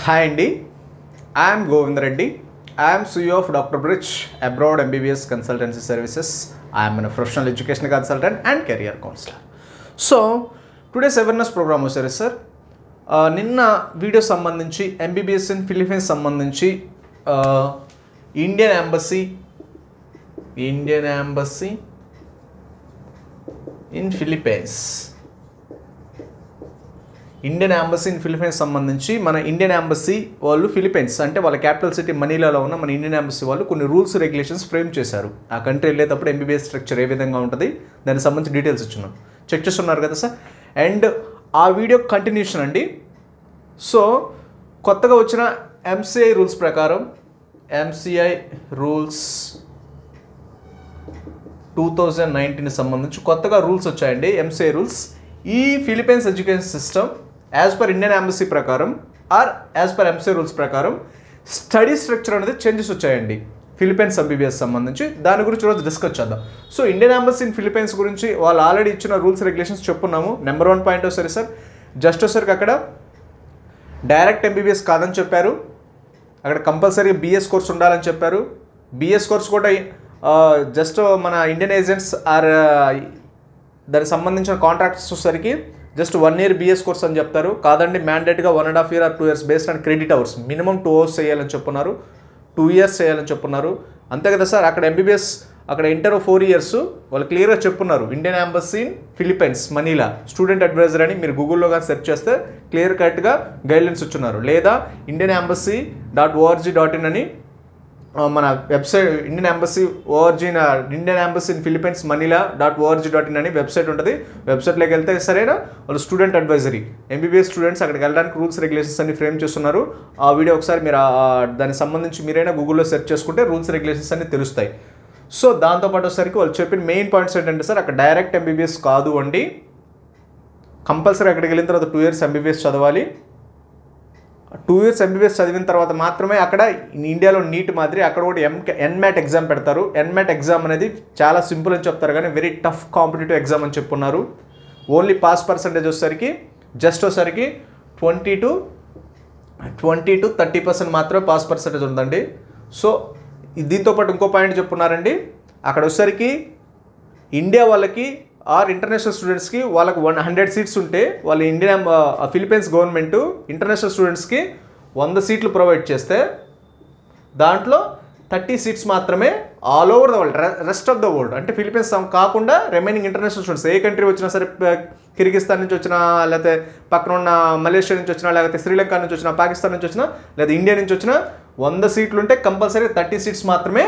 hi అండి I'm Govind Reddy I'm CEO of Doctor bridge abroad MBBS consultancy services I'm an professional education consultant and career counsellor so today's awareness program వచ్చారు sir నిన్న video సంబంధించి MBBS in Philippines సంబంధించి Indian embassy Indian embassy in Philippines Indian embassy in Philippines సంబంధించి మన Indian embassy వాళ్ళు Philippines అంటే వాళ్ళ capital city మనీలాలో ఉన్న మన ఇండియన్ ఎంబసీ వాళ్ళు కొన్ని రూల్స్ రెగ్యులేషన్స్ ఫ్రేమ్ చేశారు ఆ కంట్రీ వెళ్ళేటప్పుడు ఎంబీబీఎస్ స్ట్రక్చర్ ఏ విధంగా ఉంటుంది దానికి సంబంధించి డీటెయిల్స్ ఇచ్చున్నాం చెక్ చేస్తున్నారు కదా సార్ అండ్ ఆ వీడియో కంటిన్యూషన్ అండి సో కొత్తగా వచ్చిన ఎంసీఐ రూల్స్ ప్రకారం MCI rules two thousand nineteen సంబంధించి కొత్తగా రూల్స్ వచ్చాయండి ఎంసీఐ రూల్స్ ఈ Philippines education system as per Indian embassy ప్రకారం or as per MCI rules ప్రకారం స్టడీ స్ట్రక్చర్ అనేది చేంజెస్ వచ్చాయండి ఫిలిపైన్స్ ఎంబీబీఎస్ సంబంధించి దాని గురించి రోజు డిస్కస్ చేద్దాం so Indian embassy in Philippines గురించి వాళ్ళు ఆల్రెడీ ఇచ్చిన రూల్స్ రెగ్యులేషన్స్ చెప్పున్నాము నెంబర్ వన్ పాయింట్ సరే సార్ జస్ట్ వచ్చరికి అక్కడ డైరెక్ట్ ఎంబీబీఎస్ కాదని చెప్పారు అక్కడ కంపల్సరీ బీఎస్ కోర్స్ ఉండాలని చెప్పారు బీఎస్ కోర్స్ కూడా జస్ట్ మన ఇండియన్ ఏజెంట్స్ ఆర్ దానికి సంబంధించిన కాంట్రాక్ట్స్ వచ్చేసరికి just one year BS course అని చెప్తారు కాదండి మ్యాండేట్గా one and half year or two years based on credit hours minimum two hours చేయాలని చెప్పున్నారు టూ ఇయర్స్ చేయాలని చెప్పున్నారు అంతే కదా సార్ అక్కడ ఎంబీబీఎస్ అక్కడ ఇంటర్ ఫోర్ ఇయర్స్ వాళ్ళు క్లియర్గా చెప్పున్నారు Indian embassy in Philippines Manila student advisor అని మీరు గూగుల్లో కానీ సెర్చ్ చేస్తే క్లియర్ కట్గా గైడ్లైన్స్ ఇచ్చున్నారు లేదా Indian embassy dot O R G dot in అని మన website Indian embassy O R G Indian embassy in Philippines Manila dot O R G dot in అని వెబ్సైట్ ఉంటుంది వెబ్సైట్లోకి వెళ్తే సరేనా వాళ్ళు స్టూడెంట్ అడ్వైజరీ ఎంబీబీఎస్ స్టూడెంట్స్ అక్కడికి వెళ్ళడానికి రూల్స్ రెగ్యులేషన్స్ అన్ని ఫ్రేమ్ చేస్తున్నారు ఆ వీడియో ఒకసారి మీరు దానికి సంబంధించి మీరైనా గూగుల్లో సెర్చ్ చేసుకుంటే రూల్స్ రెగ్యులేషన్స్ అన్ని తెలుస్తాయి సో దాంతోపాటు వచ్చేసరికి వాళ్ళు చెప్పిన మెయిన్ పాయింట్స్ ఏంటంటే సార్ అక్కడ డైరెక్ట్ ఎంబీబీఎస్ కాదు అండి కంపల్సరీ అక్కడికి వెళ్ళిన తర్వాత టూ ఇయర్స్ ఎంబీబీఎస్ చదవాలి టూ ఇయర్స్ ఎంబీబీఎస్ చదివిన తర్వాత మాత్రమే అక్కడ ఇండియాలో నీట్ మాదిరి అక్కడ కూడా ఎం ఎన్మ్యాట్ ఎగ్జామ్ పెడతారు ఎన్మ్యాట్ ఎగ్జామ్ అనేది చాలా సింపుల్ అని చెప్తారు కానీ వెరీ టఫ్ కాంపిటేటివ్ ఎగ్జామ్ అని చెప్పున్నారు ఓన్లీ పాస్ పర్సంటేజ్ వచ్చేసరికి జస్ట్ వచ్చేసరికి twenty to twenty to thirty percent మాత్రమే పాస్ పర్సంటేజ్ ఉందండి సో దీంతో పాటు ఇంకో పాయింట్ చెప్పున్నారండి అక్కడ వచ్చేసరికి ఇండియా వాళ్ళకి ఆర్ ఇంటర్నేషనల్ స్టూడెంట్స్కి వాళ్ళకి వన్ హండ్రెడ్ సీట్స్ ఉంటే వాళ్ళ ఇండియన్ ఫిలిపైన్స్ గవర్నమెంట్ ఇంటర్నేషనల్ స్టూడెంట్స్కి వంద సీట్లు ప్రొవైడ్ చేస్తే దాంట్లో థర్టీ సీట్స్ మాత్రమే all over the world rest of the world అంటే ఫిలిపైన్స్ కాకుండా రిమైనింగ్ ఇంటర్నేషనల్ స్టూడెంట్స్ ఏ కంట్రీ వచ్చినా సరే కిర్గిస్తాన్ నుంచి వచ్చినా లేకపోతే పక్కన ఉన్న మలేషియా నుంచి వచ్చినా లేకపోతే శ్రీలంక నుంచి వచ్చినా పాకిస్తాన్ నుంచి వచ్చినా లేదా ఇండియా నుంచి వచ్చినా వంద సీట్లు ఉంటే కంపల్సరీ థర్టీ సీట్స్ మాత్రమే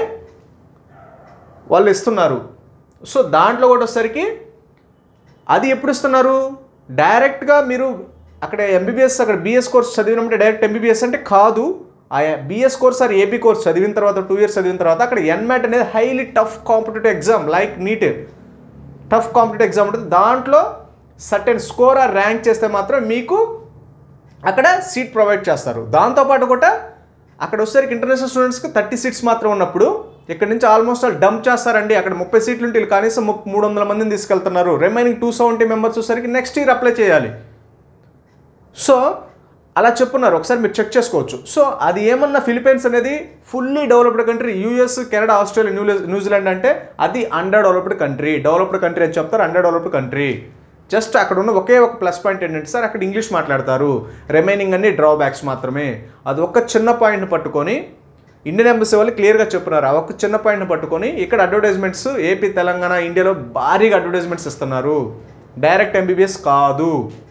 వాళ్ళు ఇస్తున్నారు సో దాంట్లో కూడా వచ్చేసరికి అది ఎప్పుడు ఇస్తున్నారు డైరెక్ట్గా మీరు అక్కడ ఎంబీబీఎస్ అక్కడ బీఎస్ కోర్స్ చదివినప్పుడు డైరెక్ట్ ఎంబీబీఎస్ అంటే కాదు ఆ BS course or AP course చదివిన తర్వాత టూ ఇయర్స్ చదివిన తర్వాత అక్కడ ఎన్మ్యాట్ అనేది highly tough competitive exam like NEET tough competitive exam ఉంటుంది దాంట్లో సర్టెన్ స్కోర్ ఆర్ ర్యాంక్ చేస్తే మాత్రం మీకు అక్కడ సీట్ ప్రొవైడ్ చేస్తారు దాంతోపాటు కూడా అక్కడ వచ్చేసరికి ఇంటర్నేషనల్ స్టూడెంట్స్కి థర్టీ సీట్స్ మాత్రం ఉన్నప్పుడు ఇక్కడ నుంచి ఆల్మోస్ట్ వాళ్ళు డంప్ చేస్తారండి అక్కడ ముప్పై సీట్లు ఉంటే కనీసం మూడు వందల మందిని తీసుకెళ్తున్నారు రిమైనింగ్ టూ సెవెంటీ మెంబర్స్ వచ్చేసరికి నెక్స్ట్ ఇయర్ అప్లై చేయాలి సో అలా చెప్పున్నారు ఒకసారి మీరు చెక్ చేసుకోవచ్చు సో అది ఏమన్నా ఫిలిపైన్స్ అనేది fully developed country US Canada Australia new న్యూజిలాండ్ అంటే అది under developed country developed country అని చెప్తారు అండర్ డెవలప్డ్ కంట్రీ జస్ట్ అక్కడ ఉన్న ఒకే ఒక ప్లస్ పాయింట్ ఏంటంటే సార్ అక్కడ ఇంగ్లీష్ మాట్లాడతారు రిమైనింగ్ అన్ని డ్రాబ్యాక్స్ మాత్రమే అది ఒక్క చిన్న పాయింట్ని పట్టుకొని ఇండియన్ ఎంబసీ వాళ్ళు క్లియర్గా చెప్తున్నారు ఆ ఒక్క చిన్న పాయింట్ని పట్టుకొని ఇక్కడ అడ్వర్టైజ్మెంట్స్ ఏపీ తెలంగాణ ఇండియాలో భారీగా అడ్వర్టైజ్మెంట్స్ ఇస్తున్నారు డైరెక్ట్ ఎంబీబీఎస్ కాదు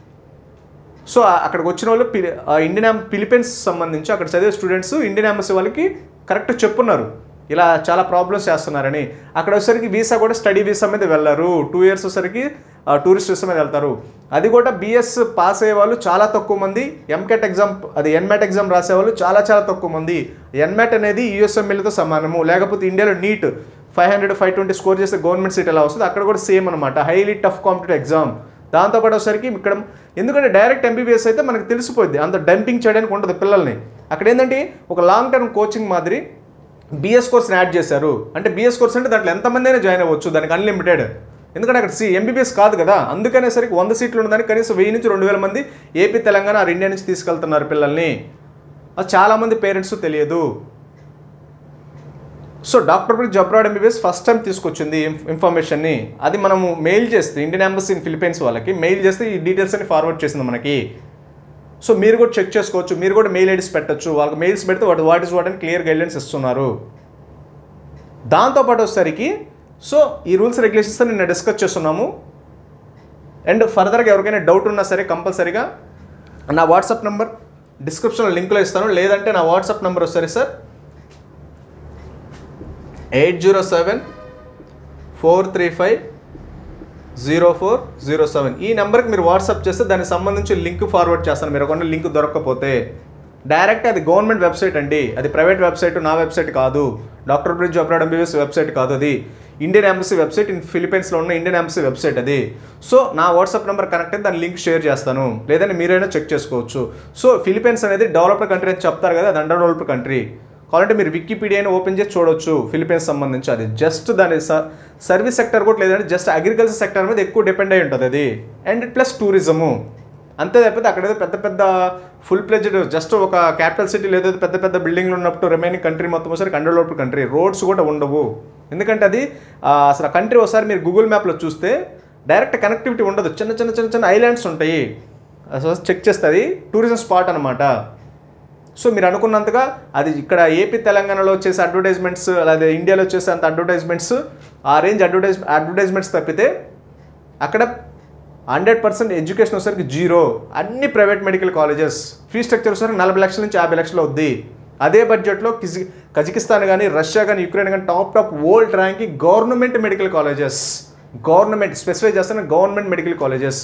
సో అక్కడికి వచ్చిన వాళ్ళు ఇండియన్ ఫిలిపైన్స్ సంబంధించి అక్కడ చదివే స్టూడెంట్స్ ఇండియన్ ఎంబసీ వాళ్ళకి కరెక్ట్ చెప్పున్నారు ఇలా చాలా ప్రాబ్లమ్స్ చేస్తున్నారని అక్కడ వచ్చేసరికి వీసా కూడా స్టడీ వీసా మీద వెళ్ళారు టూ ఇయర్స్ వచ్చేసరికి టూరిస్ట్ వీసా మీద వెళ్తారు అది కూడా బీఎస్ పాస్ అయ్యే వాళ్ళు చాలా తక్కువ మంది ఎంకెట్ ఎగ్జామ్ అది ఎన్మ్యాట్ ఎగ్జామ్ రాసేవాళ్ళు చాలా చాలా తక్కువ మంది ఎన్మ్యాట్ అనేది యూఎస్ఎంఎల్తో సమానము లేకపోతే ఇండియాలో NEET five hundred five twenty score చేస్తే గవర్నమెంట్ సీట్ ఎలా వస్తుంది అక్కడ కూడా సేమ్ అనమాట హైలీ టఫ్ కాంపిటేటివ్ ఎగ్జామ్ దాంతోపాటు వచ్చేసరికి ఇక్కడ ఎందుకంటే డైరెక్ట్ ఎంబీబీఎస్ అయితే మనకు తెలిసిపోద్ది అంత డంపింగ్ చేయడానికి ఉండదు పిల్లల్ని అక్కడ ఏంటంటే ఒక లాంగ్ టర్మ్ కోచింగ్ మాదిరి బీఎస్ కోర్స్ని యాడ్ చేశారు అంటే బీఎస్ కోర్స్ అంటే దాంట్లో ఎంతమంది అయినా జాయిన్ అవ్వచ్చు దానికి అన్లిమిటెడ్ ఎందుకంటే అక్కడ సి ఎంబీబీఎస్ కాదు కదా అందుకనే సరికి వంద సీట్లు ఉన్నదానికి కనీసం వెయ్యి నుంచి రెండు వేల మంది ఏపీ తెలంగాణ ఆర్ ఇండియా నుంచి తీసుకెళ్తున్నారు పిల్లల్ని అది చాలామంది పేరెంట్స్ తెలియదు so Doctor bridge abroad MBBS first time తీసుకొచ్చింది ఇన్ఫ- ఇన్ఫర్మేషన్ని అది మనము మెయిల్ చేస్తే ఇండియన్ ఎంబసీ ఇన్ ఫిలిపైన్స్ వాళ్ళకి మెయిల్ చేస్తే ఈ డీటెయిల్స్ అని ఫార్వర్డ్ చేసింది మనకి సో మీరు కూడా చెక్ చేసుకోవచ్చు మీరు కూడా మెయిల్ ఐడీస్ పెట్టచ్చు వాళ్ళకి మెయిల్స్ పెడితే వాటి వాట్ ఇస్ వాట్ అని క్లియర్ గైడ్లైన్స్ ఇస్తున్నారు దాంతోపాటు వచ్చేసరికి సో ఈ రూల్స్ రెగ్యులేషన్స్ నిన్న డిస్కస్ చేస్తున్నాము అండ్ ఫర్దర్గా ఎవరికైనా డౌట్ ఉన్నా సరే కంపల్సరీగా నా వాట్సాప్ నెంబర్ డిస్క్రిప్షన్లో లింక్లో ఇస్తాను లేదంటే నా వాట్సాప్ నెంబర్ వస్తుంది sir eight zero seven four three five zero four zero seven ఈ నెంబర్కి మీరు వాట్సాప్ చేస్తే దానికి సంబంధించి లింక్ ఫార్వర్డ్ చేస్తాను మీరు కొన్ని లింక్ దొరకకపోతే డైరెక్ట్ అది గవర్నమెంట్ వెబ్సైట్ అండి అది ప్రైవేట్ వెబ్సైట్ నా వెబ్సైట్ కాదు Doctor bridge abroad MBBS website కాదు అది ఇండియన్ ఎంబసీ వెబ్సైట్ ఇన్ ఫిలిపైన్స్లో ఉన్న ఇండియన్ ఎంబసీ వెబ్సైట్ అది సో నా వాట్సాప్ నెంబర్ కనెక్ట్ అయితే దాని లింక్ షేర్ చేస్తాను లేదంటే మీరైనా చెక్ చేసుకోవచ్చు సో ఫిలిపైన్స్ అనేది డెవలప్డ్ కంట్రీ అని చెప్తారు కదా అది అండర్ డెవలప్డ్ కంట్రీ కావాలంటే మీరు వికీపీడియాని ఓపెన్ చేసి చూడొచ్చు ఫిలిపైన్స్ సంబంధించి అది జస్ట్ దాని స- సర్వీస్ సెక్టర్ కూడా లేదంటే జస్ట్ అగ్రికల్చర్ సెక్టర్ మీద ఎక్కువ డిపెండ్ అయి ఉంటుంది అది అండ్ ప్లస్ టూరిజము అంతే తప్పితే అక్కడ ఏదో పెద్ద పెద్ద ఫుల్ ప్లెజ్డ్ జస్ట్ ఒక క్యాపిటల్ సిటీ లేదో పెద్ద పెద్ద బిల్డింగ్లు ఉన్నప్పుడు రిమైనింగ్ కంట్రీ మొత్తం ఒకసారి అండర్ డెవలప్డ్ కంట్రీ రోడ్స్ కూడా ఉండవు ఎందుకంటే అది ఆ, అసలు ఆ కంట్రీ ఒకసారి మీరు గూగుల్ మ్యాప్లో చూస్తే డైరెక్ట్ కనెక్టివిటీ ఉండదు చిన్న చిన్న చిన్న చిన్న ఐలాండ్స్ ఉంటాయి అసలు చెక్ చేస్తే అది టూరిజం స్పాట్ అనమాట సో మీరు అనుకున్నంతగా అది ఇక్కడ ఏపీ తెలంగాణలో చేసే అడ్వర్టైజ్మెంట్స్ అలాగే ఇండియాలో చేసే అంత అడ్వర్టైజ్మెంట్స్ ఆ రేంజ్ అడ్వర్టైజ్ అడ్వర్టైజ్మెంట్స్ తప్పితే అక్కడ హండ్రెడ్ పర్సెంట్ ఎడ్యుకేషన్ వచ్చేసరికి జీరో అన్ని private medical colleges fee structure వచ్చేసరికి నలభై లక్షల నుంచి యాభై లక్షలు అవుద్ది అదే బడ్జెట్లో కిజి కజకిస్తాన్ కానీ రష్యా కానీ యుక్రెయిన్ కానీ top top world ranking government medical colleges government specify చేస్తున్న గవర్నమెంట్ మెడికల్ కాలేజెస్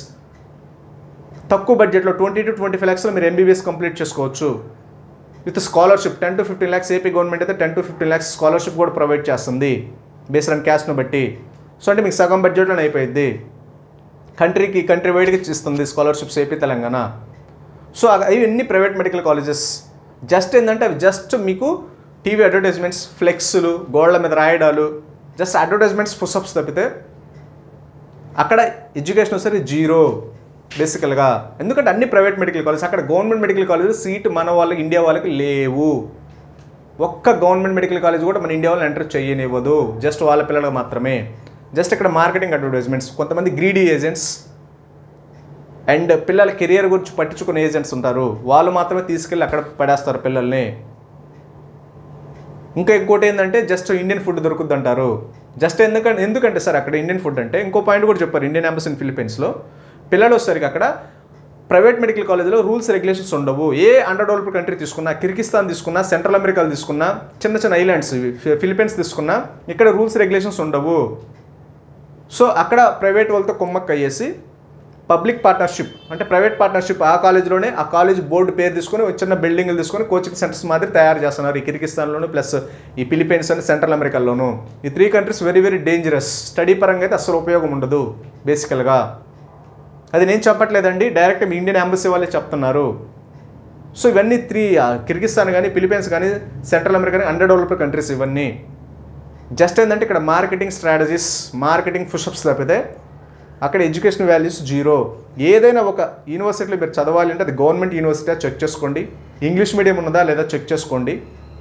తక్కువ బడ్జెట్లో ట్వంటీ టు ట్వంటీ ఫైవ్ ల్యాక్స్లో మీరు ఎంబీబీఎస్ కంప్లీట్ చేసుకోవచ్చు with scholarship ten to fifteen lakhs AP government అయితే ten to fifteen lakhs scholarship కూడా ప్రొవైడ్ చేస్తుంది బేస్డ్ ఆన్ క్యాస్ట్ను బట్టి సో అంటే మీకు సగం బడ్జెట్లోనే అయిపోయింది కంట్రీకి కంట్రీ వైడ్గా ఇస్తుంది స్కాలర్షిప్స్ ఏపీ తెలంగాణ సో అవి ఎన్ని ప్రైవేట్ మెడికల్ కాలేజెస్ జస్ట్ ఏంటంటే అవి జస్ట్ మీకు టీవీ అడ్వర్టైజ్మెంట్స్ ఫ్లెక్స్లు గోడల మీద రాయడాలు జస్ట్ అడ్వర్టైజ్మెంట్స్ పుషప్స్ తప్పితే అక్కడ ఎడ్యుకేషన్ వచ్చేసరికి జీరో బేసికల్గా ఎందుకంటే అన్ని ప్రైవేట్ మెడికల్ కాలేజ్ అక్కడ గవర్నమెంట్ మెడికల్ కాలేజ్ సీట్ మన వాళ్ళకి ఇండియా వాళ్ళకి లేవు ఒక్క గవర్నమెంట్ మెడికల్ కాలేజ్ కూడా మన ఇండియా వాళ్ళని ఎంటర్ చేయనివ్వదు జస్ట్ వాళ్ళ పిల్లలకు మాత్రమే జస్ట్ ఇక్కడ మార్కెటింగ్ అడ్వర్టైజ్మెంట్స్ కొంతమంది గ్రీడీ ఏజెంట్స్ అండ్ పిల్లల కెరియర్ గురించి పట్టించుకునే ఏజెంట్స్ ఉంటారు వాళ్ళు మాత్రమే తీసుకెళ్ళి అక్కడ పడేస్తారు పిల్లల్ని ఇంకా ఇంకోటి ఏంటంటే జస్ట్ ఇండియన్ ఫుడ్ దొరుకుద్ది అంటారు జస్ట్ ఎందుకంటే ఎందుకంటే సార్ అక్కడ ఇండియన్ ఫుడ్ అంటే ఇంకో పాయింట్ కూడా చెప్పారు ఇండియన్ ఎంబసీ ఇన్ ఫిలిపైన్స్లో పిల్లలు వచ్చేసరికి అక్కడ ప్రైవేట్ మెడికల్ కాలేజ్లో రూల్స్ రెగ్యులేషన్స్ ఉండవు ఏ అండర్ డెవలప్డ్ కంట్రీ తీసుకున్నా కిర్గిస్తాన్ తీసుకున్నా సెంట్రల్ అమెరికాలు తీసుకున్నా చిన్న చిన్న ఐలాండ్స్ ఫిలిపైన్స్ తీసుకున్నా ఇక్కడ రూల్స్ రెగ్యులేషన్స్ ఉండవు సో అక్కడ ప్రైవేట్ వాళ్ళతో కుమ్మక్క అయ్యేసి పబ్లిక్ పార్ట్నర్షిప్ అంటే ప్రైవేట్ పార్ట్నర్షిప్ ఆ కాలేజ్లోనే ఆ కాలేజ్ బోర్డు పేరు తీసుకొని ఒక చిన్న బిల్డింగ్లు తీసుకొని కోచింగ్ సెంటర్స్ మాదిరి తయారు చేస్తున్నారు ఈ కిర్గిస్తాన్లోను ప్లస్ ఈ ఫిలిపైన్స్ అండ్ సెంట్రల్ అమెరికాలోను ఈ three countries very very dangerous study పరంగా అయితే అసలు ఉపయోగం ఉండదు బేసికల్గా అది నేను చెప్పట్లేదండి డైరెక్ట్ మీ ఇండియన్ ఎంబసీ వాళ్ళే చెప్తున్నారు సో ఇవన్నీ త్రీ కిర్గిస్తాన్ కానీ ఫిలిపైన్స్ కానీ సెంట్రల్ అమెరికా కానీ అండర్ డెవలప్డ్ కంట్రీస్ ఇవన్నీ జస్ట్ ఏంటంటే ఇక్కడ మార్కెటింగ్ స్ట్రాటజీస్ మార్కెటింగ్ పుషప్స్ తప్పితే అక్కడ ఎడ్యుకేషన్ వాల్యూస్ జీరో ఏదైనా ఒక యూనివర్సిటీలో మీరు చదవాలి అంటే అది గవర్నమెంట్ యూనివర్సిటీ చెక్ చేసుకోండి ఇంగ్లీష్ మీడియం ఉన్నదా లేదా చెక్ చేసుకోండి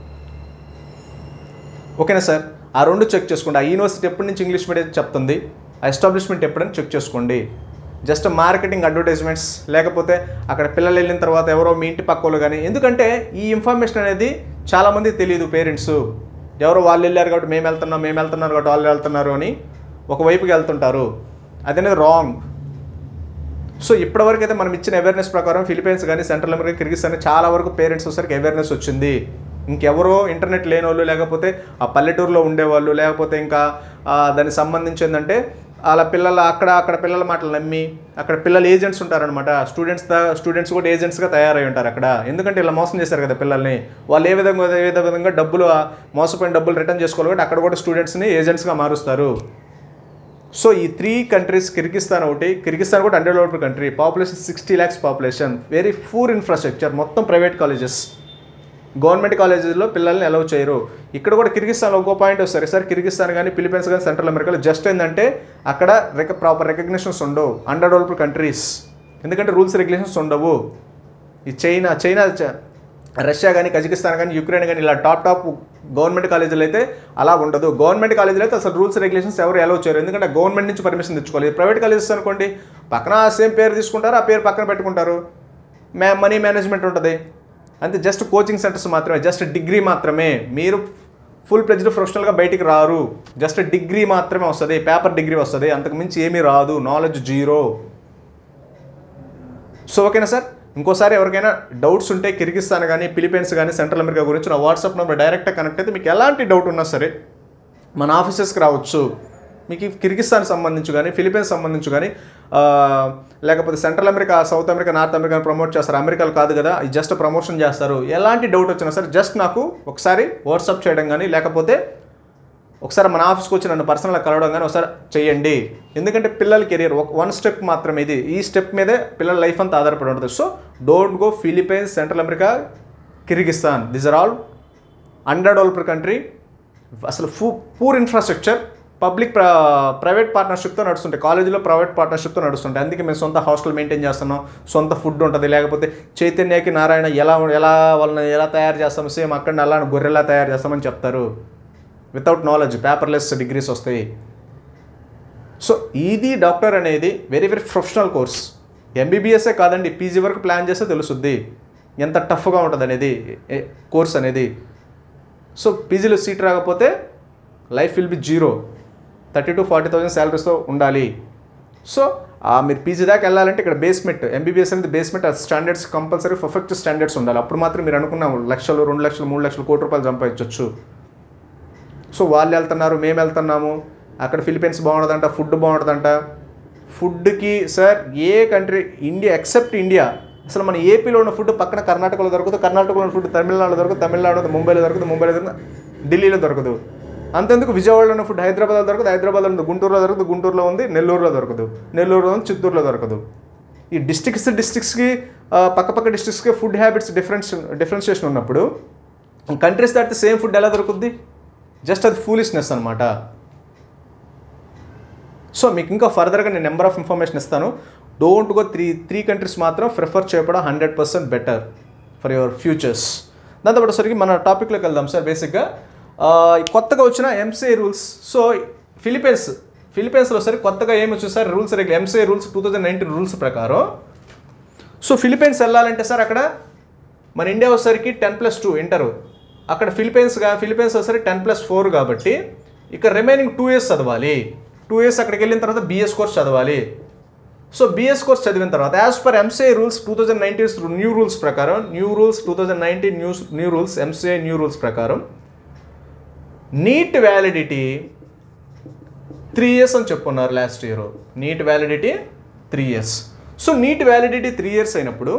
ఓకేనా సార్ ఆ రెండు చెక్ చేసుకోండి ఆ యూనివర్సిటీ ఎప్పటి నుంచి ఇంగ్లీష్ మీడియం చెప్తుంది ఆ ఎస్టాబ్లిష్మెంట్ ఎప్పుడని చెక్ చేసుకోండి జస్ట్ మార్కెటింగ్ అడ్వర్టైజ్మెంట్స్ లేకపోతే అక్కడ పిల్లలు వెళ్ళిన తర్వాత ఎవరో మీ ఇంటి పక్కోళ్ళు కానీ ఎందుకంటే ఈ ఇన్ఫర్మేషన్ అనేది చాలామందికి తెలియదు పేరెంట్స్ ఎవరో వాళ్ళు వెళ్ళారు కాబట్టి మేము వెళ్తున్నాం మేము వెళ్తున్నారు కాబట్టి వాళ్ళు వెళ్తున్నారు అని ఒకవైపుకి వెళ్తుంటారు అదనేది రాంగ్ సో ఇప్పటివరకు అయితే మనం ఇచ్చిన అవేర్నెస్ ప్రకారం ఫిలిపైన్స్ కానీ సెంట్రల్ అమెరికా కిర్గిస్తాన్ చాలా వరకు పేరెంట్స్ వచ్చరికి అవేర్నెస్ వచ్చింది ఇంకెవరో ఇంటర్నెట్ లేని వాళ్ళు లేకపోతే ఆ పల్లెటూరులో ఉండేవాళ్ళు లేకపోతే ఇంకా ఆ, దానికి సంబంధించి ఏంటంటే వాళ్ళ పిల్లల అక్కడ అక్కడ పిల్లల మాటలు నమ్మి అక్కడ పిల్లలు ఏజెంట్స్ ఉంటారనమాట స్టూడెంట్స్ స్టూడెంట్స్ కూడా ఏజెంట్స్గా తయారై ఉంటారు అక్కడ ఎందుకంటే ఇలా మోసం చేశారు కదా పిల్లల్ని వాళ్ళు ఏ విధంగా ఏ విధంగా డబ్బులు ఆ మోసపోయిన డబ్బులు రిటర్న్ చేసుకోవాలి కాబట్టి అక్కడ కూడా స్టూడెంట్స్ని ఏజెంట్స్గా మారుస్తారు సో ఈ త్రీ కంట్రీస్ కిర్గిస్తాన్ ఒకటి కిర్గిస్తాన్ కూడా under developed country population sixty lakhs population very poor infrastructure మొత్తం ప్రైవేట్ కాలేజెస్ గవర్నమెంట్ కాలేజెస్లో పిల్లల్ని అలౌ చేయరు ఇక్కడ కూడా కిర్గిస్తాన్లో ఇంకో పాయింట్ వస్తారు సార్ కిర్గిస్తాన్ కానీ ఫిలిపైన్స్ కానీ సెంట్రల్ అమెరికాలో జస్ట్ ఏంటంటే అక్కడ రెక ప్రాపర్ రికగ్నిషన్స్ ఉండవు అండర్ డెవలప్డ్ కంట్రీస్ ఎందుకంటే రూల్స్ రెగ్యులేషన్స్ ఉండవు ఈ చైనా చైనా చ- రష్యా కానీ కజకిస్తాన్ కానీ యుక్రెయిన్ కానీ ఇలా టాప్ టాప్ గవర్నమెంట్ కాలేజీలు అయితే అలా ఉండదు గవర్నమెంట్ కాలేజీలు అయితే అసలు రూల్స్ రెగ్యులేషన్స్ ఎవరు ఎలా వచ్చారు ఎందుకంటే గవర్నమెంట్ నుంచి పర్మిషన్ తెచ్చుకోవాలి ప్రైవేట్ కాలేజెస్ అనుకోండి పక్కన సేమ్ పేరు తీసుకుంటారు ఆ పేరు పక్కన పెట్టుకుంటారు మ్యా మనీ మేనేజ్మెంట్ ఉంటుంది అంతే జస్ట్ కోచింగ్ సెంటర్స్ మాత్రమే జస్ట్ డిగ్రీ మాత్రమే మీరు ఫుల్ ప్లెజ్డ్ ప్రొఫెషనల్గా బయటికి రారు జస్ట్ డిగ్రీ మాత్రమే వస్తుంది పేపర్ డిగ్రీ వస్తుంది అంతకు మించి ఏమీ రాదు నాలెడ్జ్ జీరో సో ఓకేనా సార్ ఇంకోసారి ఎవరికైనా డౌట్స్ ఉంటే కిర్గిస్తాన్ కానీ ఫిలిపైన్స్ కానీ సెంట్రల్ అమెరికా గురించి నా వాట్సాప్ నెంబర్ డైరెక్ట్గా కనెక్ట్ అయితే మీకు ఎలాంటి డౌట్ ఉన్నా సరే మన ఆఫీసెస్కి రావచ్చు మీకు ఈ కిర్గిస్తాన్ సంబంధించి కానీ ఫిలిపైన్స్ సంబంధించి కానీ ఆ, లేకపోతే central America south America north America promote చేస్తారు అమెరికాలో కాదు కదా ఇది జస్ట్ ప్రమోషన్ చేస్తారు ఎలాంటి డౌట్ వచ్చినా సరే జస్ట్ నాకు ఒకసారి వాట్సాప్ చేయడం కానీ లేకపోతే ఒకసారి మన ఆఫీస్కి వచ్చి నన్ను పర్సనల్గా కలవడం కానీ ఒకసారి చేయండి ఎందుకంటే పిల్లల కెరియర్ ఒక వన్ స్టెప్ మాత్రమే ఇది ఈ స్టెప్ మీదే పిల్లల లైఫ్ అంతా ఆధారపడి ఉంటుంది so don't go Philippines central America Kyrgyzstan this are all under developed country అసలు ఫూ పూర్ ఇన్ఫ్రాస్ట్రక్చర్ పబ్లిక్ ప్రైవేట్ పార్ట్నర్షిప్తో నడుస్తుంటాయి కాలేజీలో ప్రైవేట్ పార్ట్నర్షిప్తో నడుస్తుంటాయి అందుకే మేము సొంత హాస్టల్ మెయింటైన్ చేస్తున్నాం సొంత ఫుడ్ ఉంటుంది లేకపోతే చైతన్యకి నారాయణ ఎలా ఎలా వాళ్ళని ఎలా తయారు చేస్తాం సేమ్ అక్కడ అలా గొర్రెలా తయారు చేస్తామని చెప్తారు వితౌట్ నాలెడ్జ్ పేపర్లెస్ డిగ్రీస్ వస్తాయి సో ఇది డాక్టర్ అనేది వెరీ వెరీ ప్రొఫెషనల్ కోర్స్ ఎంబీబీఎస్ఏ కాదండి పీజీ వరకు ప్లాన్ చేస్తే తెలుస్తుంది ఎంత టఫ్గా ఉంటుంది అనేది కోర్స్ అనేది సో పీజీలో సీట్ రాకపోతే life will be zero thirty to forty thousand శాలరీస్తో ఉండాలి సో ఆ మీరు పీజీ దాకా వెళ్ళాలంటే ఇక్కడ బేస్మెంట్ ఎంబీబీఎస్ అనేది బేస్మెంట్ ఆ స్టాండర్డ్స్ కంపల్సరీ పర్ఫెక్ట్ స్టాండర్డ్స్ ఉండాలి అప్పుడు మాత్రం మీరు అనుకున్న లక్షలు రెండు లక్షలు మూడు లక్షలు కోటి రూపాయలు సంపాదించవచ్చు సో వాళ్ళు వెళ్తున్నారు మేము వెళ్తున్నాము అక్కడ ఫిలిపీన్స్ బాగుంటుందంట ఫుడ్ బాగుంటుందంట ఫుడ్కి సార్ ఏ కంట్రీ ఇండియా ఎక్సెప్ట్ ఇండియా అసలు మన ఏపీలో ఉన్న ఫుడ్ పక్కన కర్ణాటకలో దొరకదు కర్ణాటకలో ఉన్న ఫుడ్ తమిళనాడులో దొరకదు తమిళనాడు ముంబైలో దొరకదు ముంబైలో దొరకదు ఢిల్లీలో దొరకదు అంతెందుకు విజయవాడలో ఉన్న ఫుడ్ హైదరాబాద్లో దొరకదు హైదరాబాద్లో ఉంది గుంటూరులో దొరకదు గుంటూరులో ఉంది నెల్లూరులో దొరకదు నెల్లూరులో ఉంది చిత్తూరులో దొరకదు ఈ డిస్ట్రిక్ట్స్ డిస్ట్రిక్ట్స్కి పక్క పక్క డిస్ట్రిక్ట్స్కి ఫుడ్ హ్యాబిట్స్ డిఫరెన్స్ డిఫరెన్షియేషన్ ఉన్నప్పుడు కంట్రీస్ దాటితే సేమ్ ఫుడ్ ఎలా దొరుకుద్ది జస్ట్ అది ఫూలిష్నెస్ అనమాట సో మీకు ఇంకా ఫర్దర్గా నేను నెంబర్ ఆఫ్ ఇన్ఫర్మేషన్ ఇస్తాను don't go three three countries మాత్రం ప్రిఫర్ చేయడం hundred percent better for your futures దాంతోపాటు సరికి మన టాపిక్లోకి వెళ్దాం సార్ బేసిక్గా ఆ, కొత్తగా వచ్చిన ఎంసీఏ రూల్స్ సో ఫిలిపైన్స్ ఫిలిపైన్స్లో సరే కొత్తగా ఏమి వచ్చింది sir rules regular MCA rules two thousand nineteen rules ప్రకారం సో ఫిలిపైన్స్ వెళ్ళాలంటే సార్ అక్కడ మన ఇండియా వచ్చేసరికి టెన్ ప్లస్ టూ ఇంటరు అక్కడ ఫిలిపైన్స్గా ఫిలిపైన్స్ వచ్చేసరికి టెన్ ప్లస్ ఫోర్ కాబట్టి ఇక్కడ రిమైనింగ్ టూ ఇయర్స్ చదవాలి టూ ఇయర్స్ అక్కడికి వెళ్ళిన తర్వాత బీఎస్ కోర్స్ చదవాలి సో బీఎస్ కోర్స్ చదివిన తర్వాత as per MCI rules two thousand nineteen new rules ప్రకారం new rules two thousand nineteen news new rules MCI new rules ప్రకారం నీట్ వ్యాలిడిటీ త్రీ ఇయర్స్ అని చెప్పున్నారు last year NEET validity three years so NEET validity three years అయినప్పుడు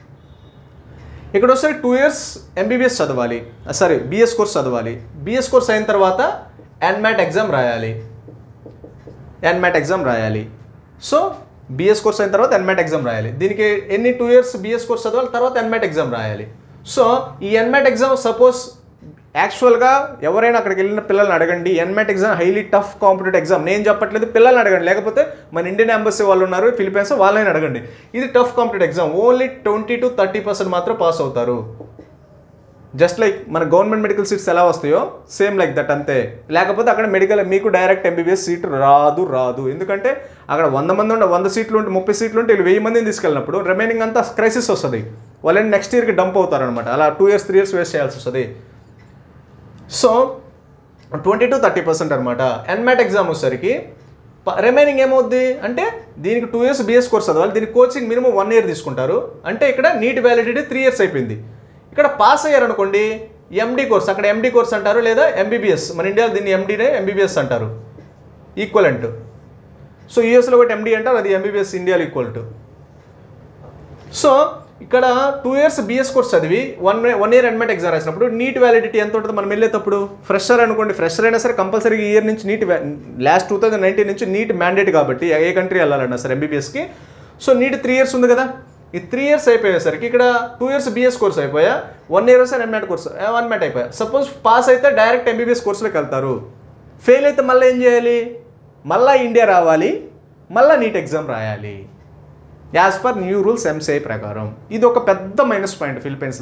ఇక్కడ వస్తే two years MBBS చదవాలి sorry BS course చదవాలి BS course అయిన తర్వాత ఎన్మ్యాట్ ఎగ్జామ్ రాయాలి ఎన్మ్యాట్ ఎగ్జామ్ రాయాలి సో బీఎస్ కోర్స్ అయిన తర్వాత ఎన్మ్యాట్ ఎగ్జామ్ రాయాలి దీనికి ఎన్ని టూ ఇయర్స్ బీఎస్ కోర్స్ చదవాలి తర్వాత ఎన్మ్యాట్ ఎగ్జామ్ రాయాలి సో ఈ ఎన్మ్యాట్ ఎగ్జామ్ సపోజ్ యాక్చువల్గా ఎవరైనా అక్కడికి వెళ్ళిన పిల్లల్ని అడగండి NMAT exam highly tough competitive exam నేను చెప్పట్లేదు పిల్లల్ని అడగండి లేకపోతే మన ఇండియన్ ఎంబసీ వాళ్ళు ఉన్నారు ఫిలిపైన్స్ వాళ్ళని అడగండి ఇది tough competitive exam only twenty to thirty percent మాత్రం పాస్ అవుతారు జస్ట్ లైక్ మన గవర్నమెంట్ మెడికల్ సీట్స్ ఎలా వస్తాయో సేమ్ లైక్ దట్ అంతే లేకపోతే అక్కడ మెడికల్ మీకు డైరెక్ట్ ఎంబీబీఎస్ సీట్ రాదు రాదు ఎందుకంటే అక్కడ వంద మంది ఉండే వంద సీట్లు ఉంటే ముప్పై సీట్లు ఉంటే వీళ్ళు వెయ్యి మందిని తీసుకెళ్ళినప్పుడు రిమైనింగ్ అంతా క్రైసిస్ వస్తుంది వాళ్ళని నెక్స్ట్ ఇయర్కి డంప్ అవుతారనమాట అలా two years three years waste చేయాల్సి వస్తుంది so twenty to thirty percent అనమాట ఎన్మాట్ ఎగ్జామ్ వచ్చేసరికి రిమైనింగ్ ఏమవుద్ది అంటే దీనికి టూ ఇయర్స్ బీఎస్ కోర్స్ చదవాలి దీనికి కోచింగ్ మినిమం వన్ ఇయర్ తీసుకుంటారు అంటే ఇక్కడ నీట్ వ్యాలిడిటీ త్రీ ఇయర్స్ అయిపోయింది ఇక్కడ పాస్ అయ్యారు అనుకోండి ఎండి కోర్స్ అక్కడ ఎండి కోర్స్ అంటారు లేదా ఎంబీబీఎస్ మన ఇండియాలో దీన్ని ఎండీనే ఎంబీబీఎస్ అంటారు ఈక్వలెంట్ సో యూఎస్లో ఒకటి ఎండి అంటారు అది ఎంబీబీఎస్ ఇండియాలో ఈక్వల్ టు సో ఇక్కడ టూ ఇయర్స్ బీఎస్ కోర్స్ చదివి one one year NMAT exam రాసినప్పుడు నీట్ వ్యాలిడిటీ ఎంత ఉంటుంది మనం వెళ్ళేటప్పుడు ఫ్రెషర్ అనుకోండి ఫ్రెషర్ అయినా సరే కంపల్సరీ ఈ ఇయర్ నుంచి NEET last two thousand nineteen నుంచి నీట్ మ్యాండేట్ కాబట్టి ఏ కంట్రీ వెళ్ళాలన్నా సరే ఎంబీబీఎస్కి సో నీట్ త్రీ ఇయర్స్ ఉంది కదా ఈ త్రీ ఇయర్స్ అయిపోయేసరికి ఇక్కడ టూ ఇయర్స్ బీఎస్ కోర్స్ అయిపోయా వన్ ఇయర్ వస్తే ఎన్మెట్ కోర్స్ వన్ మ్యాట్ అయిపోయా సపోజ్ పాస్ అయితే డైరెక్ట్ ఎంబీబీఎస్ కోర్సులోకి వెళ్తారు ఫెయిల్ అయితే మళ్ళీ ఏం చేయాలి మళ్ళీ ఇండియా రావాలి మళ్ళీ నీట్ ఎగ్జామ్ రాయాలి as per new rules MCI ప్రకారం ఇది ఒక పెద్ద మైనస్ పాయింట్ ఫిలిపైన్స్లో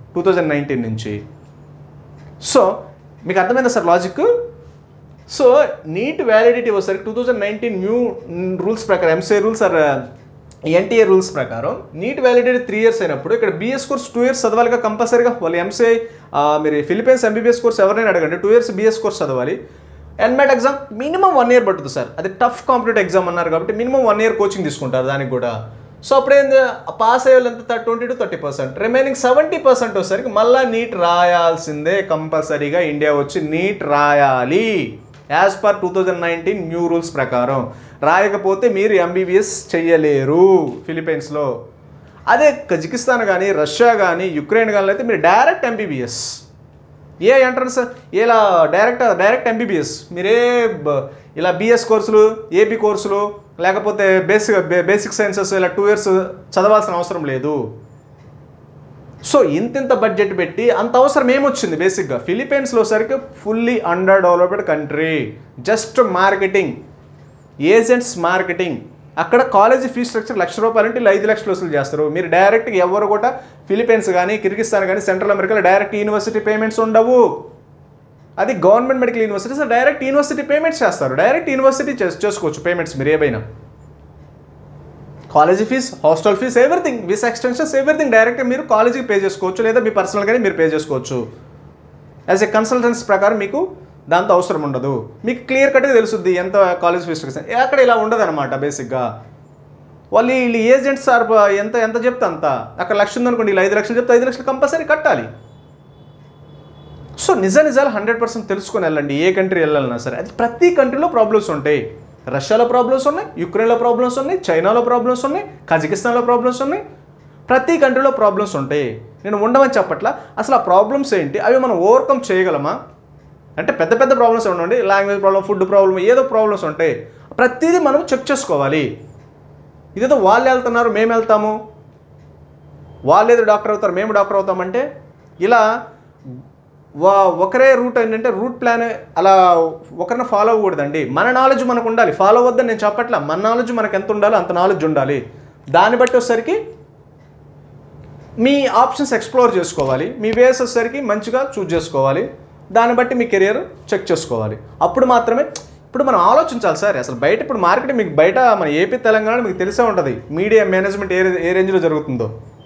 టూ థౌజండ్ నైన్టీన్ నుంచి సో మీకు అర్థమైందా sir logic so NEET validity వచ్చేసరికి two thousand nineteen new rules ప్రకారం MCA rules or NTA rules ప్రకారం నీట్ వ్యాలిడిటీ త్రీ ఇయర్స్ అయినప్పుడు ఇక్కడ బీఎస్ కోర్స్ టూ ఇయర్స్ చదవాలిగా కంపల్సరీగా వాళ్ళు ఎంసీఐ మీరు ఫిలిపైన్స్ ఎంబీబీఎస్ కోర్స్ ఎవరైనా అడగండి టూ ఇయర్స్ బీఎస్ కోర్స్ చదవాలి NMAT exam minimum one year పడుతుంది సార్ అది టఫ్ కాంపిటేటివ్ ఎగ్జామ్ అన్నారు కాబట్టి మినిమం వన్ ఇయర్ కోచింగ్ తీసుకుంటారు దానికి కూడా సో అప్పుడేంది పాస్ అయ్యే వాళ్ళు ఎంత twenty to thirty percent remaining seventy percent వచ్చేసరికి మళ్ళీ నీట్ రాయాల్సిందే కంపల్సరీగా ఇండియా వచ్చి నీట్ రాయాలి as per two thousand nineteen new rules ప్రకారం రాయకపోతే మీరు ఎంబీబీఎస్ చెయ్యలేరు ఫిలిపైన్స్లో అదే కజకిస్తాన్ కానీ రష్యా కానీ యుక్రెయిన్ కానీ అయితే మీరు డైరెక్ట్ ఎంబీబీఎస్ ఏ ఎంట్రన్స్ ఇలా డైరెక్ట్ డైరెక్ట్ ఎంబీబీఎస్ మీరే బ- ఇలా బీఎస్ కోర్సులు ఏపీ కోర్సులు లేకపోతే బేసిక్ బేసిక్ సైన్సెస్ ఇలా టూ ఇయర్స్ చదవాల్సిన అవసరం లేదు సో ఇంతింత బడ్జెట్ పెట్టి అంత అవసరం ఏమొచ్చింది బేసిక్గా ఫిలిపైన్స్లో సరికి fully under developed country just marketing agents marketing అక్కడ కాలేజీ ఫీ స్ట్రక్చర్ లక్ష రూపాయలు అంటే వీళ్ళు ఐదు లక్షలు వసూలు చేస్తారు మీరు డైరెక్ట్ ఎవరు కూడా ఫిలిపైన్స్ కానీ కిర్గిస్తాన్ కానీ సెంట్రల్ అమెరికాలో డైరెక్ట్ యూనివర్సిటీ పేమెంట్స్ ఉండవు అది government medical universities direct university payments చేస్తారు డైరెక్ట్ యూనివర్సిటీ చేస్ చేసుకోవచ్చు పేమెంట్స్ మీరు ఏవైనా college fee hostel fee everything విస్ ఎక్స్టెన్షన్స్ ఎవ్రీథింగ్ డైరెక్ట్ మీరు కాలేజీకి పే చేసుకోవచ్చు లేదా మీ పర్సనల్గానే మీరు పే చేసుకోవచ్చు యాజ్ ఎ కన్సల్టెన్స్ ప్రకారం మీకు దాంతో అవసరం ఉండదు మీకు క్లియర్ కట్గా తెలుస్తుంది ఎంత కాలేజ్ ఫీజ్ అక్కడ ఇలా ఉండదు అనమాట బేసిక్గా వాళ్ళు వీళ్ళు ఏజెంట్స్ ఆర్ ఎంత ఎంత చెప్తే అంత అక్కడ లక్ష ఉందనుకోండి వీళ్ళు ఐదు లక్షలు చెప్తే ఐదు లక్షలు కంపల్సరీ కట్టాలి సో నిజ నిజాలు హండ్రెడ్ పర్సెంట్ తెలుసుకొని వెళ్ళండి ఏ కంట్రీ వెళ్ళాలన్నా సరే అది ప్రతి కంట్రీలో ప్రాబ్లమ్స్ ఉంటాయి రష్యాలో ప్రాబ్లమ్స్ ఉన్నాయి యుక్రెయిన్లో ప్రాబ్లమ్స్ ఉన్నాయి చైనాలో ప్రాబ్లమ్స్ ఉన్నాయి కజకిస్తాన్లో ప్రాబ్లమ్స్ ఉన్నాయి ప్రతి కంట్రీలో ప్రాబ్లమ్స్ ఉంటాయి నేను ఉండమని చెప్పట్లా అసలు ఆ ప్రాబ్లమ్స్ ఏంటి అవి మనం ఓవర్కమ్ చేయగలమా అంటే పెద్ద పెద్ద ప్రాబ్లమ్స్ ఉండండి లాంగ్వేజ్ ప్రాబ్లం ఫుడ్ ప్రాబ్లం ఏదో ప్రాబ్లమ్స్ ఉంటాయి ప్రతిదీ మనం చెక్ చేసుకోవాలి ఇదేదో వాళ్ళు వెళ్తున్నారు మేము వెళ్తాము వాళ్ళు ఏదో డాక్టర్ అవుతారు మేము డాక్టర్ అవుతామంటే ఇలా వా ఒకరే రూట్ ఏంటంటే రూట్ ప్లాన్ అలా ఒకరిని ఫాలో అవ్వకూడదండి మన నాలెడ్జ్ మనకు ఉండాలి ఫాలో అవ్వద్దని నేను చెప్పట్లా మన నాలెడ్జ్ మనకు ఎంత ఉండాలో అంత నాలెడ్జ్ ఉండాలి దాన్ని బట్టి వచ్చేసరికి మీ ఆప్షన్స్ ఎక్స్ప్లోర్ చేసుకోవాలి మీ వేస్ వచ్చేసరికి మంచిగా చూజ్ చేసుకోవాలి దాన్ని బట్టి మీ కెరియర్ చెక్ చేసుకోవాలి అప్పుడు మాత్రమే ఇప్పుడు మనం ఆలోచించాలి సార్ అసలు బయట ఇప్పుడు మార్కెట్ మీకు బయట మన ఏపీ తెలంగాణ మీకు తెలిసే ఉంటుంది మీడియా మేనేజ్మెంట్ ఏ ఏ రేంజ్లో జరుగుతుందో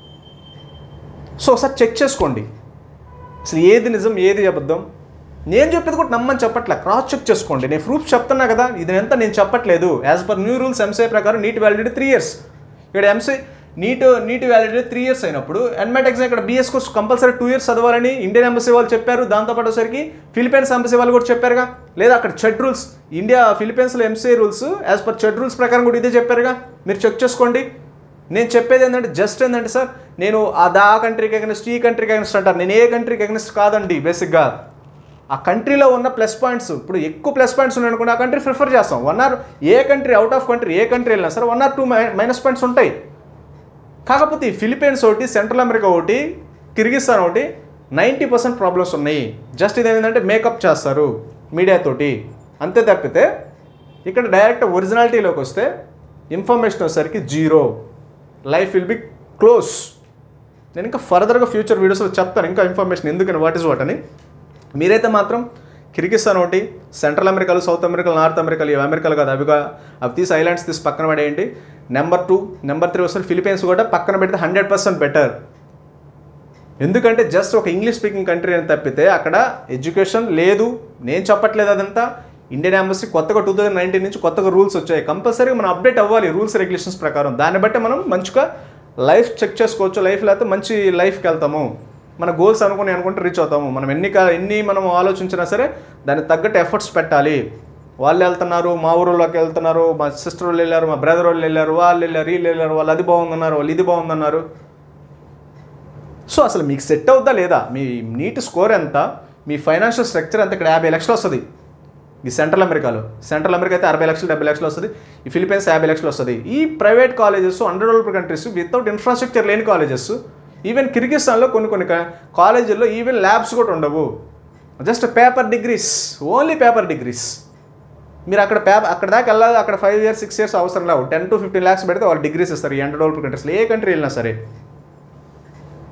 సో ఒకసారి చెక్ చేసుకోండి అసలు ఏది నిజం ఏది అబద్ధం నేను చెప్పేది కూడా నమ్మని చెప్పట్లే క్రాస్ చెక్ చేసుకోండి నేను ప్రూఫ్ చెప్తున్నా కదా ఇది ఎంత నేను చెప్పట్లేదు as per new rules MCI ప్రకారం నీట్ వ్యాలిడిటీ త్రీ ఇయర్స్ ఇక్కడ ఎంసీ NEET NEET validity three years అయినప్పుడు ఎన్మెట్ ఎగ్జామ్ ఇక్కడ BS course compulsory two years చదవాలని ఇండియన్ ఎంబసీ వాళ్ళు చెప్పారు దాంతోపాటు వచ్చరికి ఫిలిపైన్స్ ఎంబసీ వాళ్ళు కూడా చెప్పారుగా లేదా అక్కడ చెడ్ రూల్స్ ఇండియా ఫిలిపైన్స్లో ఎంసీఐ రూల్స్ యాజ్ పర్ చెడ్ రూల్స్ ప్రకారం కూడా ఇదే చెప్పారుగా మీరు చెక్ చేసుకోండి నేను చెప్పేది ఏంటంటే జస్ట్ ఏంటంటే సార్ నేను అది ఆ కంట్రీకి అగెన్స్ట్ ఈ కంట్రీకి అగెన్స్ట్ అంటారు నేను ఏ కంట్రీకి అగెన్స్ట్ కాదండి బేసిక్గా ఆ కంట్రీలో ఉన్న ప్లస్ పాయింట్స్ ఇప్పుడు ఎక్కువ ప్లస్ పాయింట్స్ ఉన్నాయి అనుకోండి ఆ కంట్రీ ప్రిఫర్ చేస్తాం వన్ ఆర్ ఏ కంట్రీ అవుట్ ఆఫ్ కంట్రీ ఏ కంట్రీ వెళ్ళినా సరే one or two minus points ఉంటాయి కాకపోతే ఈ ఫిలిపైన్స్ ఒకటి సెంట్రల్ అమెరికా ఒకటి కిర్గిస్తాన్ ఒకటి నైంటీ పర్సెంట్ ప్రాబ్లమ్స్ ఉన్నాయి జస్ట్ ఇది ఏంటంటే మేకప్ చేస్తారు మీడియాతోటి అంతే తప్పితే ఇక్కడ డైరెక్ట్ ఒరిజినాలిటీలోకి వస్తే ఇన్ఫర్మేషన్ వచ్చేసరికి zero life will be close నేను ఇంకా ఫర్దర్గా ఫ్యూచర్ వీడియోస్లో చెప్తాను ఇంకా ఇన్ఫర్మేషన్ ఎందుకని వాట్ ఇస్ వాట్ అని మీరైతే మాత్రం కిర్గిస్తాన్ ఒకటి సెంట్రల్ అమెరికాలు సౌత్ అమెరికాలు నార్త్ అమెరికాలు ఇవి అమెరికాలు కాదు అవిగా అవి తీసి ఐలాండ్స్ తీసి పక్కన పడేయండి నెంబర్ టూ నెంబర్ త్రీ వస్తే ఫిలిపైన్స్ కూడా పక్కన పెడితే హండ్రెడ్ పర్సెంట్ బెటర్ ఎందుకంటే జస్ట్ ఒక ఇంగ్లీష్ స్పీకింగ్ కంట్రీ అని తప్పితే అక్కడ ఎడ్యుకేషన్ లేదు నేను చెప్పట్లేదు అదంతా ఇండియన్ ఎంబసీ కొత్తగా టూ థౌజండ్ నైన్టీన్ నుంచి కొత్తగా రూల్స్ వచ్చాయి కంపల్సరీగా మనం అప్డేట్ అవ్వాలి రూల్స్ రెగ్యులేషన్స్ ప్రకారం దాన్ని బట్టి మనం మంచిగా లైఫ్ చెక్ చేసుకోవచ్చు లైఫ్ లేకపోతే మంచి లైఫ్కి వెళ్తాము మన గోల్స్ అనుకుని అనుకుంటే రీచ్ అవుతాము మనం ఎన్ని కా- ఎన్ని మనం ఆలోచించినా సరే దానికి తగ్గట్టు ఎఫర్ట్స్ పెట్టాలి వాళ్ళు వెళ్తున్నారు మా ఊరిలోకి వెళ్తున్నారు మా సిస్టర్ వాళ్ళు వెళ్ళారు మా బ్రదర్ వాళ్ళు వెళ్ళారు వాళ్ళు వెళ్ళారు వీళ్ళు వెళ్ళారు వాళ్ళు అది బాగుందన్నారు వాళ్ళు ఇది బాగుందన్నారు సో అసలు మీకు సెట్ అవుద్దా లేదా మీ నీట్ స్కోర్ ఎంత మీ ఫైనాన్షియల్ స్ట్రక్చర్ ఎంత ఇక్కడ యాభై లక్షలు వస్తుంది ఈ సెంట్రల్ అమెరికాలో సెంట్రల్ అమెరికా అయితే అరవై లక్షలు డెబ్బై లక్షలు వస్తుంది ఈ ఫిలిపైన్స్ యాభై లక్షలు వస్తుంది ఈ private colleges under developed countries without infrastructure లేని కాలేజెస్ ఈవెన్ కిర్గిస్తాన్లో కొన్ని కొన్ని కా- కాలేజీల్లో ఈవెన్ ల్యాబ్స్ కూడా ఉండవు just paper degrees only paper degrees మీరు అక్కడ పేపర్ అక్కడ దాకా వెళ్ళాలి అక్కడ ఫైవ్ ఇయర్స్ సిక్స్ ఇయర్స్ అవసరం లేవు టెన్ టు ఫిఫ్టీన్ ల్యాక్స్ పెడితే వాళ్ళు డిగ్రీస్ ఇస్తారు ఈ అండర్ డెవలప్డ్ కంట్రీస్లో ఏ కంట్రీ వెళ్ళినా సరే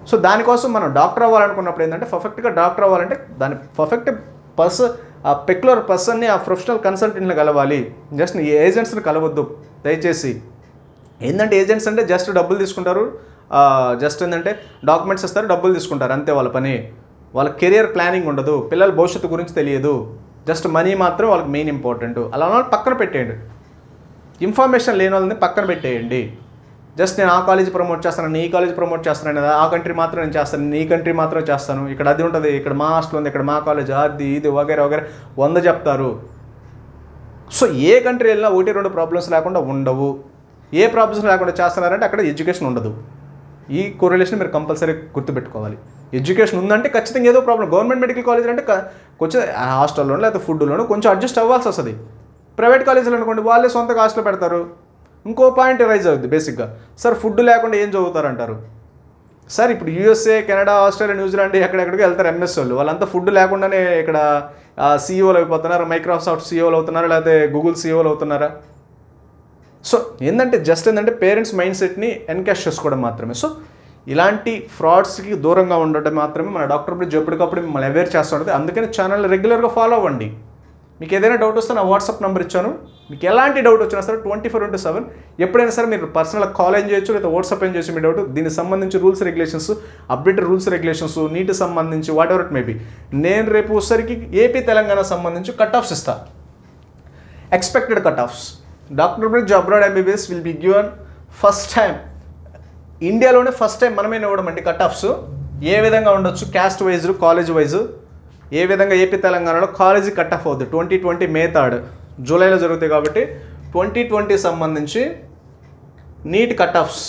సో దానికోసం మనం డాక్టర్ అవ్వాలనుకున్నప్పుడు ఏంటంటే పర్ఫెక్ట్గా డాక్టర్ అవ్వాలంటే దాని పర్ఫెక్ట్ పర్సన్ ఆ పెక్యులర్ పర్సన్ని ఆ ప్రొఫెషనల్ కన్సల్టెంట్ని కలవాలి జస్ట్ ఈ ఏజెంట్స్ని కలవద్దు దయచేసి ఏంటంటే ఏజెంట్స్ అంటే జస్ట్ డబ్బులు తీసుకుంటారు జస్ట్ ఏంటంటే డాక్యుమెంట్స్ ఇస్తారు డబ్బులు తీసుకుంటారు అంతే వాళ్ళ పని వాళ్ళ కెరియర్ ప్లానింగ్ ఉండదు పిల్లల భవిష్యత్తు గురించి తెలియదు జస్ట్ మనీ మాత్రం వాళ్ళకి మెయిన్ ఇంపార్టెంట్ అలా ఉన్న వాళ్ళు పక్కన పెట్టేయండి ఇన్ఫర్మేషన్ లేని వాళ్ళని పక్కన పెట్టేయండి జస్ట్ నేను ఆ కాలేజ్ ప్రమోట్ చేస్తాను నేను ఈ కాలేజ్ ప్రమోట్ చేస్తాను కదా ఆ కంట్రీ మాత్రం నేను చేస్తాను నేను ఈ కంట్రీ మాత్రం చేస్తాను ఇక్కడ అది ఉంటుంది ఇక్కడ మా హాస్టల్ ఉంది ఇక్కడ మా కాలేజ్ అది ఇది వగేరే వగేరే వంద చెప్తారు సో ఏ కంట్రీ వెళ్ళినా ఒకటి రెండు ప్రాబ్లమ్స్ లేకుండా ఉండవు ఏ ప్రాబ్లమ్స్ లేకుండా చేస్తున్నారంటే అక్కడ ఎడ్యుకేషన్ ఉండదు ఈ కోరిలేషన్ మీరు కంపల్సరీ గుర్తుపెట్టుకోవాలి ఎడ్యుకేషన్ ఉందంటే ఖచ్చితంగా ఏదో ప్రాబ్లం గవర్నమెంట్ మెడికల్ కాలేజ్ అంటే క- కొంచెం హాస్టల్లోనో లేకపోతే ఫుడ్లోనో కొంచెం అడ్జస్ట్ అవ్వాల్సి వస్తుంది ప్రైవేట్ కాలేజీలు అనుకోండి వాళ్ళే సొంతగా హాస్టల్ పెడతారు ఇంకో పాయింట్ రైజ్ అవుద్ది బేసిక్గా సార్ ఫుడ్ లేకుండా ఏం చదువుతారంటారు సార్ ఇప్పుడు యూఎస్ఏ కెనడా ఆస్ట్రేలియా న్యూజిలాండ్ ఎక్కడెక్కడికి వెళ్తారు ఎంఎస్ వాళ్ళు వాళ్ళంతా ఫుడ్ లేకుండానే ఇక్కడ సీఈఓలు అయిపోతున్నారు మైక్రోసాఫ్ట్ సీఈఓలు అవుతున్నారా లేకపోతే గూగుల్ సీఈఓలు అవుతున్నారా సో ఏంటంటే జస్ట్ ఏంటంటే పేరెంట్స్ మైండ్ సెట్ని ఎన్కాష్ చేసుకోవడం మాత్రమే సో ఇలాంటి ఫ్రాడ్స్కి దూరంగా ఉండటం మాత్రమే మన డాక్టర్ బ్రిడ్జ్ ఎప్పటికప్పుడు మిమ్మల్ని అవేర్ చేస్తూ ఉంటుంది అందుకని ఛానల్ రెగ్యులర్గా ఫాలో అవ్వండి మీకు ఏదైనా డౌట్ వస్తే నా వాట్సాప్ నెంబర్ ఇచ్చాను మీకు ఎలాంటి డౌట్ వచ్చినా సరే ట్వంటీ ఫోర్ ఇంటూ సెవెన్ ఎప్పుడైనా సరే మీరు పర్సనల్ కాల్ ఏం చేయొచ్చు లేదా వాట్సాప్ ఏం చేయొచ్చు మీ డౌట్ దీనికి సంబంధించి rules regulations updated rules regulations నీటి సంబంధించి వాట్ ఎవర్ ఇట్ మేబీ నేను రేపు వచ్చేసరికి ఏపీ తెలంగాణ సంబంధించి కట్ ఆఫ్స్ ఇస్తాను expected cut offs doctor bridge abroad MBBS will be given first time ఇండియాలోనే ఫస్ట్ టైం మనమే ఇవ్వడం అండి కట్ ఆఫ్స్ ఏ విధంగా ఉండొచ్చు క్యాస్ట్ వైజ్ కాలేజ్ వైజ్ ఏ విధంగా ఏపీ తెలంగాణలో కాలేజీ కట్ ఆఫ్ అవుద్ది ట్వంటీ ట్వంటీ మే థర్డ్ జూలైలో జరుగుతాయి కాబట్టి ట్వంటీ ట్వంటీ సంబంధించి NEET cut offs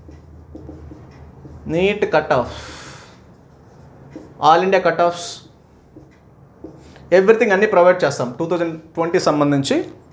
NEET cut off all India cut offs everything అన్నీ ప్రొవైడ్ చేస్తాం టూ థౌజండ్ ట్వంటీ సంబంధించి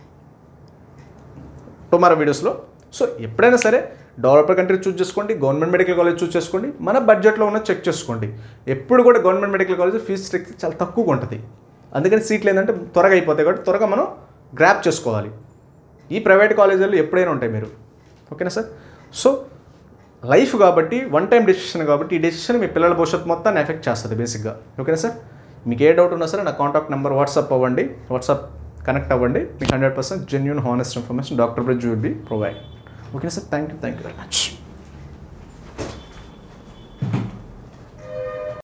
టుమారో వీడియోస్లో సో ఎప్పుడైనా సరే డెవలపర్ కంట్రీ చూస్ చేసుకోండి గవర్నమెంట్ మెడికల్ కాలేజ్ చూస్ చేసుకోండి మన బడ్జెట్లో ఉన్న చెక్ చేసుకోండి ఎప్పుడు కూడా government medical college fee structure చాలా తక్కువగా ఉంటుంది అందుకని సీట్లు ఏంటంటే త్వరగా అయిపోతాయి కాబట్టి త్వరగా మనం గ్రాప్ చేసుకోవాలి ఈ ప్రైవేట్ కాలేజీల్లో ఎప్పుడైనా ఉంటాయి మీరు ఓకేనా సార్ సో లైఫ్ కాబట్టి వన్ టైం డెసిషన్ కాబట్టి ఈ డెసిషన్ మీ పిల్లల భవిష్యత్తు మొత్తాన్ని ఎఫెక్ట్ చేస్తుంది బేసిక్గా ఓకేనా సార్ మీకు ఏ డౌట్ ఉన్నా సరే నా కాంటాక్ట్ నెంబర్ వాట్సాప్ అవ్వండి వాట్సాప్ కనెక్ట్ అవ్వండి మీకు hundred percent genuine honest information doctor bridge will be provide ఓకేనా sir thank you thank you very much